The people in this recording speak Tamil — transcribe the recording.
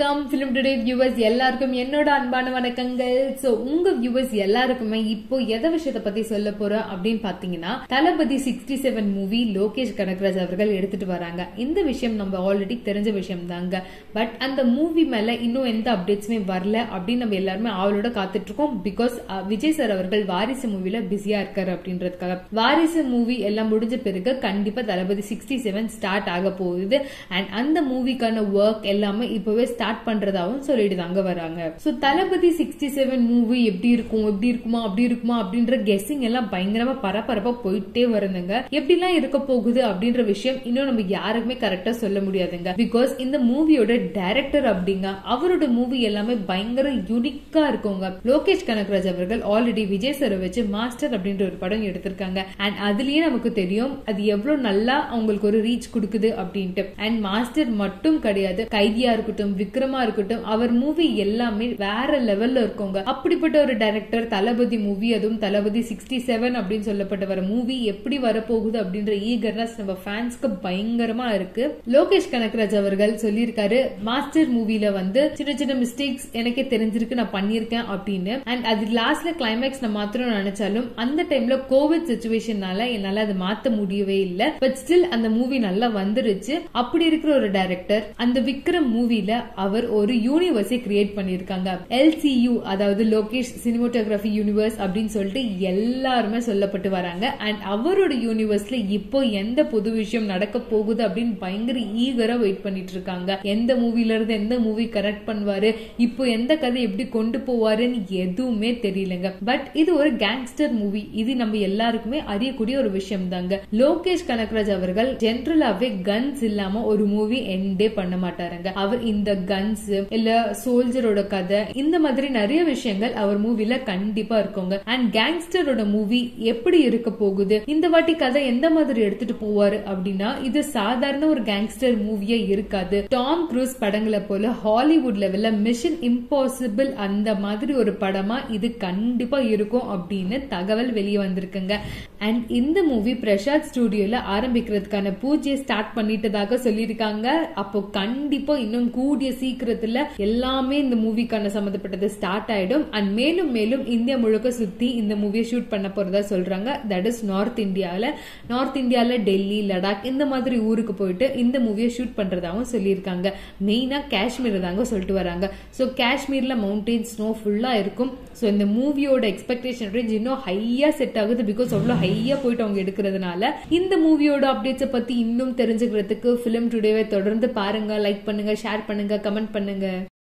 வணக்கம் பிலிம் டுடே வியூவர்ஸ் எல்லாருக்கும் என்னோட அன்பான வணக்கங்கள் சோ உங்க வியூவர்ஸ் எல்லாருக்குமே இப்போ எதை விஷயத்த பத்தி சொல்ல போறோம் அப்படின்னு பாத்தீங்கன்னா Thalapathy sixty seven movie Lokesh Kanagaraj அவர்கள் எடுத்துட்டு வராங்க இந்த விஷயம் நம்ம ஆல்ரெடி தெரிஞ்ச விஷயம் தாங்க பட் அந்த மூவி மேல இன்னும் எந்த அப்டேட்ஸுமே வரல அப்படின்னு நம்ம எல்லாருமே அவளோட காத்துட்டு இருக்கோம் பிகாஸ் விஜய் சார் அவர்கள் வாரிசு மூவில பிஸியா இருக்காரு அப்படின்றதுக்காக வாரிசு மூவி எல்லாம் முடிஞ்ச பிறகு கண்டிப்பா தளபதி சிக்ஸ்டி செவன் ஸ்டார்ட் ஆக போகுது அண்ட் அந்த மூவிக்கான ஒர்க் எல்லாமே இப்பவே ஸ்டார்ட் பண்றதாவும் சொல்லிட்டு தாங்க வராங்க so Thalapathy sixty seven movie எப்படி இருக்கும் எப்படி இருக்குமா அப்படி இருக்குமா அப்படின்ற கெஸ்ஸிங் எல்லாம் பயங்கரமா பரபரப்பா போயிட்டே வருதுங்க எப்படிலாம் இருக்க போகுது அப்படின்ற விஷயம் இன்னும் நம்ம யாருக்குமே கரெக்டா சொல்ல முடியாதுங்க பிகாஸ் இந்த மூவியோட டைரக்டர் அப்படிங்க அவரோட மூவி எல்லாமே பயங்கர யூனிக்கா இருக்குங்க லோகேஷ் கனகராஜ் அவர்கள் ஆல்ரெடி விஜய் சாரை வச்சு மாஸ்டர் அப்படின்ற ஒரு படம் எடுத்திருக்காங்க அண்ட் அதுலயே நமக்கு தெரியும் அது எவ்வளவு நல்லா அவங்களுக்கு ஒரு ரீச் கொடுக்குது அப்படின்ட்டு அண்ட் மாஸ்டர் மட்டும் கிடையாது கைதியா இருக்கட்டும் விக்ரமா இருக்கட்டும் அவர் மூவி எல்லாமே வேற லெவல்ல இருக்குங்க அப்படிப்பட்ட ஒரு டைரக்டர் தளபதி மூவி அதுவும் தளபதி சிக்ஸ்டி செவன் அப்படின்னு சொல்லப்பட்ட வர மூவி எப்படி வரப்போகுது அப்படின்ற ஈகர்னஸ் நம்ம ஃபேன்ஸ்க்கு பயங்கரமா இருக்கு லோகேஷ் கனகராஜ் அவர்கள் சொல்லியிருக்காரு மாஸ்டர் மூவில வந்து சின்ன சின்ன மிஸ்டேக்ஸ் எனக்கே தெரிஞ்சிருக்கு நான் பண்ணிருக்கேன் அப்படின்னு அண்ட் அது லாஸ்ட்ல கிளைமேக்ஸ் நான் மாத்திரம் நினைச்சாலும் அந்த டைம்ல கோவிட் சுச்சுவேஷனால என்னால அதை மாத்த முடியவே இல்லை பட் ஸ்டில் அந்த மூவி நல்லா வந்துருச்சு அப்படி இருக்கிற ஒரு டைரக்டர் அந்த விக்ரம் மூவில அவர் ஒரு யூனிவர்ஸை கிரியேட் பண்ணிருக்காங்க எல்சியூ அதாவது லோகேஷ் சினிமோட்டோகிராஃபி யூனிவர்ஸ் அப்படின்னு சொல்லிட்டு எல்லாருமே சொல்லப்பட்டு வராங்க அண்ட் அவரோட யூனிவர்ஸ்ல இப்போ எந்த புது விஷயம் நடக்க போகுது அப்படின்னு பயங்கர ஈகரா வெயிட் பண்ணிட்டு இருக்காங்க எந்த மூவில இருந்து எந்த மூவி கரெக்ட் பண்ணுவாரு இப்போ எந்த கதை எப்படி கொண்டு போவாருன்னு எதுவுமே தெரியலங்க பட் இது ஒரு கேங்ஸ்டர் மூவி இது நம்ம எல்லாருக்குமே அறியக்கூடிய ஒரு விஷயம் தாங்க லோகேஷ் கனகராஜ் அவர்கள் ஜென்ரலாவே கன்ஸ் இல்லாம ஒரு மூவி எண்டே பண்ண மாட்டாருங்க அவர் இந்த கன்ஸ் இல்ல சோல்ஜரோட கதை இந்த மாதிரி நிறைய விஷயங்கள் அவர் மூவில கண்டிப்பா இருக்குங்க அண்ட் கேங்ஸ்டரோட மூவி எப்படி இருக்க போகுது இந்த வாட்டி கதை எந்த மாதிரி எடுத்துட்டு போவாரு அப்படின்னா இது சாதாரண ஒரு கேங்ஸ்டர் மூவியே இருக்காது டாம் க்ரூஸ் படங்களை போல ஹாலிவுட் லெவல்ல மிஷன் இம்பாசிபிள் அந்த மாதிரி ஒரு படமா இது கண்டிப்பா இருக்கும் அப்படின்னு தகவல் வெளியே வந்திருக்குங்க அண்ட் இந்த மூவி பிரசாத் ஸ்டுடியோல ஆரம்பிக்கிறதுக்கான பூஜையை ஸ்டார்ட் பண்ணிட்டதாக சொல்லியிருக்காங்க அப்போ கண்டிப்பா இன்னும் கூடிய சீக்கிரத்துல எல்லாமே இந்த மூவிக்கான சம்பந்தப்பட்டது ஸ்டார்ட் ஆயிடும் அண்ட் மேலும் மேலும் இந்தியா முழுக்க சுத்தி இந்த மூவியை ஷூட் பண்ண போறதா சொல்றாங்க தட் இஸ் நார்த் இந்தியால நார்த் இந்தியால டெல்லி லடாக் இந்த மாதிரி ஊருக்கு போயிட்டு இந்த மூவியை ஷூட் பண்றதாகவும் சொல்லியிருக்காங்க மெயினா காஷ்மீர் தாங்க சொல்லிட்டு வராங்க ஸோ காஷ்மீர்ல மவுண்டெயின் ஸ்னோ ஃபுல்லா இருக்கும் ஸோ இந்த மூவியோட எக்ஸ்பெக்டேஷன் ரேஞ்ச் இன்னும் ஹையா செட் ஆகுது பிகாஸ் அவ்வளோ ஹையா போயிட்டு அவங்க எடுக்கிறதுனால இந்த மூவியோட அப்டேட்ஸை பத்தி இன்னும் தெரிஞ்சுக்கிறதுக்கு பிலிம் டுடேவை தொடர்ந்து பாருங்க லைக் பண்ணுங்க ஷேர் பண்ணுங்க கமெண்ட் பண்ணுங்க